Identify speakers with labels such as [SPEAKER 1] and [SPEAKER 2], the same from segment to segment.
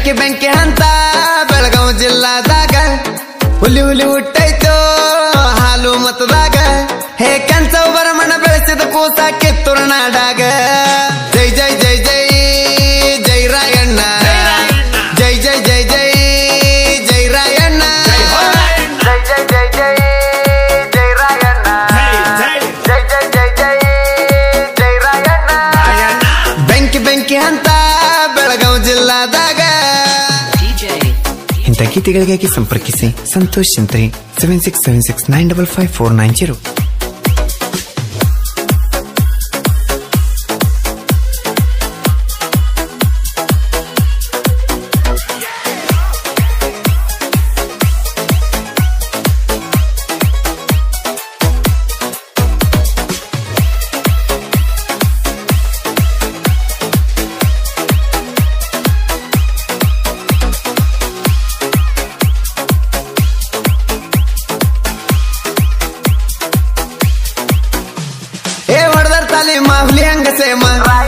[SPEAKER 1] ಬೆಂಕಿ ಬೆಂಕಿ ಅಂತ ಬೆಳಗಾವಿ ಜಿಲ್ಲಾದಾಗ ಹುಲಿ ಹುಲಿ ಹುಟ್ಟೈತೋ ಹಾಲು ಮತದಾಗ ಹೇ ಕೆಂಚವ್ ಬರಮಣ ಬೆಳೆಸಿದ ಕೂಸ ಕಿತ್ತೂರು ನಾಡಾಗ ಜೈ ಜೈ ಜೈ ಜೈ ಜೈ ರಾಯಣ್ಣ ಜೈ ಜೈ ಜೈ ಜೈ ಜೈ ರಾಯಣ್ಣ ಜೈ ಜೈ ಜೈ ಜೈ ಜೈ ರಾಯಣ್ಣ ಜೈ ಜೈ ಜೈ ಜೈ ಜೈ ರಾಯಣ್ಣ ಬೆಂಕಿ ಬೆಂಕಿ ಅಂತ ಬೆಳಗಾವಿ ಜಿಲ್ಲಾದಾಗ ಇಂಥ ಗೀತೆಗಳಿಗಾಗಿ ಸಂಪರ್ಕಿಸಿ Santosh Chantri seven six seven six nine double five four nine zero ಏ ಹೊಡೆದಾರ ತಾಲಿ ಮಾಹುಲಿ ಹಂಗ ಸೇಮ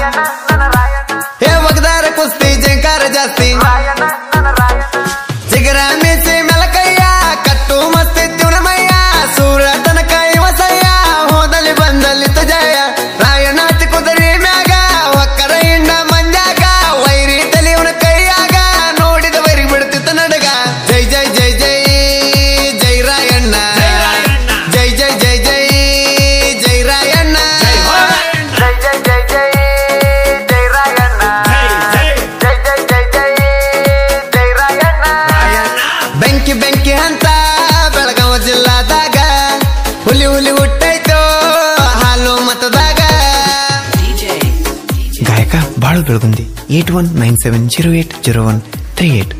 [SPEAKER 1] ಏ ಒಗದಾರ ಕುಸ್ತಿ ಜಂಕಾರ ಜಾಸ್ತಿ ಚಿಗರ ಮೀಸಿ ಮೆಲಕಯ್ಯ ಕಟ್ಟು ಮಸ್ತಿ ತಿವನಮಯ್ಯ ಸೂರ ತನಕ ಇವಸಯ್ಯ ಹೋದಲ್ಲಿ ಬಂದಲ್ಲಿ ಜಯ ರಾಯನಾತಿ ಕುದುರೆ ಮ್ಯಾಗ ಒಕ್ಕರ ಹಿಂಡ ಮಂಜಾಗ ವೈರಿ ತಲಿಯವನ ಕೈಯಾಗ ನೋಡಿದ ವೈರಿ ಬಿಡ್ತಿತ್ತ ನಡಗ ಜೈ ಜೈ ಜೈ ಜೈ ಜೈ ರಾಯಣ್ಣ ಜೈ ಜೈ ಜೈ ಜೈ ಜೈ ರಾಯಣ್ಣ ಜೈ ಜೈ ಜೈ ಜೈ ಜೈ ರಾಯಣ್ಣ ಜೈ ಜೈ ಜೈ ಜೈ ಜೈ ರಾಯಣ್ಣ ಬೆಂಕಿ ಬೆಂಕಿ ಅಂತ ಬೆಳಗಾವಿ ಜಿಲ್ಲಾದಾಗ ಹುಲಿ ಹುಲಿ ಹುಟ್ಟೈತೋ ಹಾಲು ಮತದಾಗ ಗಾಯಕ Balu Belagundi eight one nine seven zero eight zero one three eight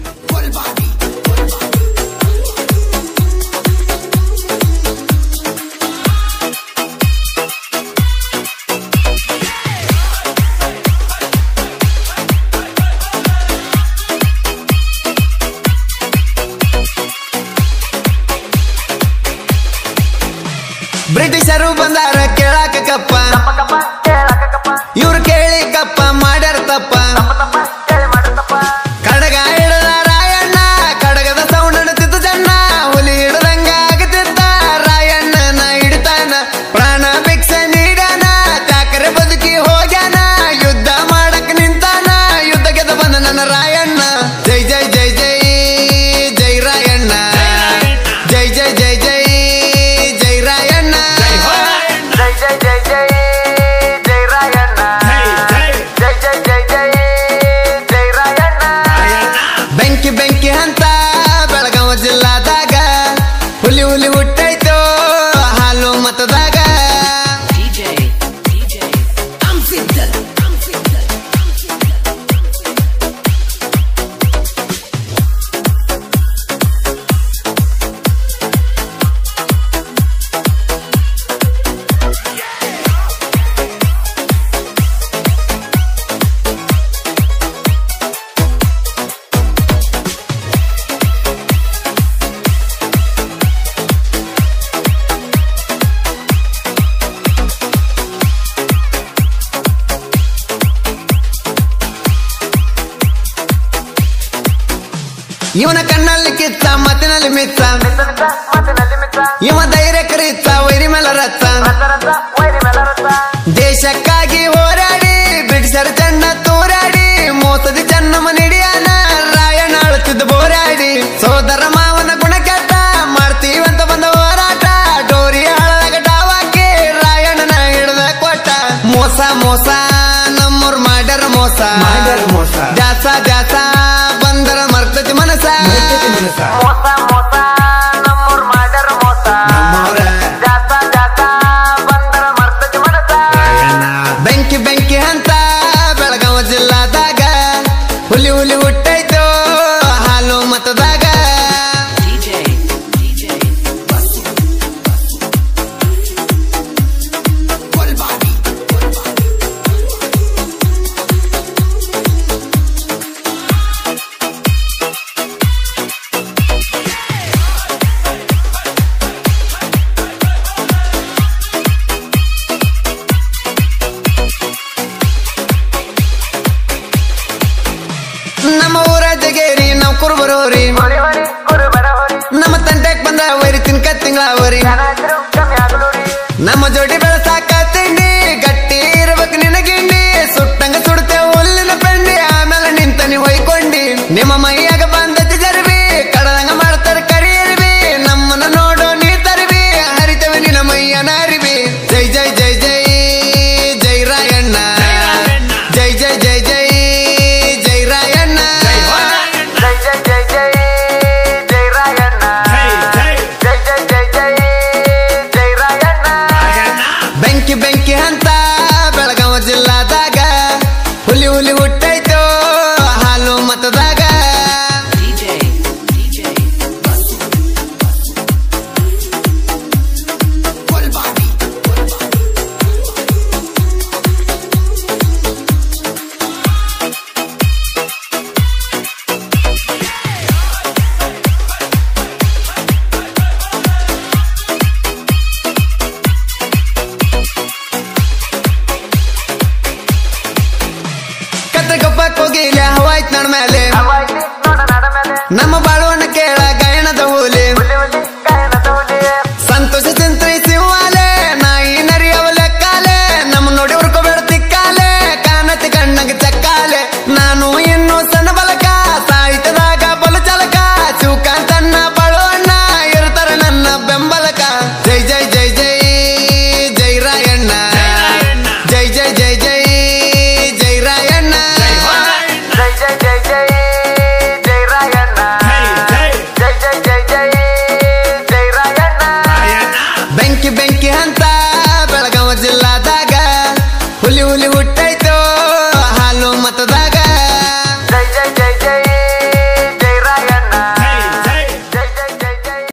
[SPEAKER 1] ಬ್ರಿಟಿಷರು ಬಂದಾರ ಕೇಳಾಕ ಕಪ್ಪ ಇವ್ರು ಕೇಳಿ ಕಪ್ಪ ಮಾಡ್ಯಾರ ತಪ್ಪ ಕಡಗ ಹಿಡದ ರಾಯಣ್ಣ ಕಡಗದ ಸೌಂಡ್ ಹಿಡಿತಿತ್ತು ಜನ್ನ ಹುಲಿ ಹಿಡದಂಗ ಆಗತಿತ್ತ ರಾಯಣ್ಣನ ಹಿಡಿತಾನ ಪ್ರಾಣ ಭಿಕ್ಷೆ ನೀಡಾನ ತ್ಯಾಕರೆ ಬದುಕಿ ಹೋಗ್ಯಾನ ಯುದ್ಧ ಮಾಡಕ್ ನಿಂತಾನ ಯುದ್ಧ ಗೆದ ಬಂದ ನನ್ನ ರಾಯಣ್ಣ ಜೈ ಜೈ ಜೈ ಜೈ ಜೈ ರಾಯಣ್ಣ ಜೈ ಜೈ ಜೈ ಜೈ ಜೈ ರಾಯಣ್ಣ ಜೈ ಜೈ ಜೈ ಜೈ ಜೈ ರಾಯಣ್ಣ ಜೈ ಜೈ ಜೈ ಜೈ ಜೈ ರಾಯಣ್ಣ ಬೆಂಕಿ ಬೆಂಕಿ ಅಂತ ಬೆಳಗಾವಿ ಜಿಲ್ಲಾದಾಗ ಹುಲಿ ಹುಲಿ ಹುಟ್ಟೈತೋ ಹಾಲು ಮತದಾಗ ಇವನ ಕಣ್ಣಲ್ಲಿ ಕಿತ್ತ ಮತ್ತಿನಲ್ಲಿ ಮಿತ್ತ ಇವ ಧೈರ್ಯ ಕರೀತ ವೈರಿ ಮೇಲೆ ರತ್ತ ದೇಶಕ್ಕಾಗಿ ಹೋರಾಡಿ ಬ್ರಿಟಿಷರ ಚೆನ್ನ ತೂರಾಡಿ ಮೋಸದಿ ಚೆನ್ನಮ್ಮ ನಿಡಿಯಾನ ರಾಯಣ್ಣ ಆಳುತ್ತಿದ್ದ ಬೋರಾಡಿ ಸೋದರ ಮಾವನ ಗುಣ ಕೆಟ್ಟ ಮಾಡ್ತೀವಂತ ಬಂದ ಹೋರಾಟ ಡೋರಿ ಹಾಳಾಗ ಡಾವಾಕಿ ರಾಯಣ್ಣನ ಹಿಡ್ದ ಕೊಟ್ಟ ಮೋಸ ಮೋಸ ನಮ್ಮೂರ್ ಮಾಡ್ಯಾರ ಮೋಸ
[SPEAKER 2] ಮಾಡ್ಯಾರ ಮೋಸ.
[SPEAKER 1] ಜಾಸ ಜಾಸ ಬಂದರ ಮರ್ತತಿ ಮನಸ
[SPEAKER 2] ಮರ್ತತಿ ಮನಸ.
[SPEAKER 1] ಮೋಸ ಮೋಸ ನಮ್ಮೂರ್ ಮಾಡ್ಯಾರ ಮೋಸ
[SPEAKER 2] ನಮ್ಮವ್ರ.
[SPEAKER 1] ಜಾಸ ಜಾಸ ನೀರಾವರಿ ನಮ್ಮ ಜೋಡಿ ಬೆಳಸಾಕ ತಿಂಡಿ ಗಟ್ಟಿ ಇರ್ಬೇಕು ನಿನಗಿಂಡಿ ಸುಟ್ಟಂಗ ಸುಡ್ತೆ ಹುಲ್ಲಿನ ಪೆಂಡಿ ಆಮೇಲೆ ನಿಂತನಿ ಹೊಯ್ಕೊಂಡಿ ನಿಮ್ಮ ಮೈಯಾಗ ಬಂದತಿ ಜರ್ಬಿ ಕಡದಂಗ ಮಾಡ್ತಾರ ಕರಿ ಇರ್ಬಿ ನಮ್ಮನ್ನ ನೋಡೋ ನೀ ತರ್ಬಿ ಹರಿತವೆ ನಿನ್ನ ಮೈಯನ ಅರಿಬಿ ಜೈ ಜೈ ಜೈ ಜೈ ಜೈ ರಾಯಣ್ಣ ಜೈ ಜೈ ಜೈ ಜೈ ಜೈ ರಾಯಣ್ಣ
[SPEAKER 2] ಜೈ ಜೈ ಜೈ ಜೈ ಜೈ ರಾಯಣ್ಣ ಜೈ ಜೈ ಜೈ ಜೈ ಜೈ ರಾಯಣ್ಣ
[SPEAKER 1] ಬೆಂಕಿ ಬೆಂಕಿ ಅಂತ ಬೆಳಗಾವ ಜಿಲ್ಲಾದಾಗ ಹುಲಿ ಹುಲಿ ಹುಟ್ಟೈತೋ ಹಾಲು ಮತದಾಗ ಕತ್ತಗಪ್ಪ ಕೋಗಿಲೆ ಹವಾಯ್ತ್ ನಡ್ ಮೇಲೆ
[SPEAKER 2] ಹವಾಯ್ತಿ ನೋಡ ನಡ ಮೇಲೆ
[SPEAKER 1] ನಮ್ಮ ಬಾಳುವನ್ನ ಕೇಳ ಗಾಯಣದ ಹುಲಿ
[SPEAKER 2] ಹುಲಿ ಹುಲಿ ಗಾಯನದ ಹುಲಿ
[SPEAKER 1] ಸಂತೋಷ ಚಿಂತ್ರಿ ಶಿವಾಲೆ ನಾಯಿ ನರಿಯವ ಲೆಕ್ಕಾಲೆ ನಮ್ಮ ನೋಡಿ ಹುರ್ಕೋಬೇಡ ತಿಕ್ಕಾಲೆ ಕಾನತಿ ಕಣ್ಣಗೆ ಚಕ್ಕಾಲೆ ನಾನು ಇನ್ನು ಸಣ್ಣ ಬಲಕ ಸಾಹಿತ್ಯದಾಗ ಬಲ ಚಾಲಕ ಚೂಕಾಂತನ್ನ ಬಳುವಣ್ಣ ಇರ್ತಾರ ನನ್ನ ಬೆಂಬಲಕ ಜೈ ಜೈ ಜೈ ಜೈ ಜೈ ರಾಯಣ್ಣ ಜೈ ಜೈ ಜೈ ಜೈ ಜೈ ರಾಯಣ್ಣ
[SPEAKER 2] ಜೈ ಜೈ ಜೈ ಜೈ ಜೈ ರಾಯಣ್ಣ ಜೈ ಜೈ ಜೈ ಜೈ ಜೈ ರಾಯಣ್ಣ
[SPEAKER 1] ಬೆಂಕಿ ಬೆಂಕಿ ಅಂತ ಬೆಳಗಾವ ಜಿಲ್ಲಾದಾಗ ಹುಲಿ ಹುಲಿ ಹುಟ್ಟ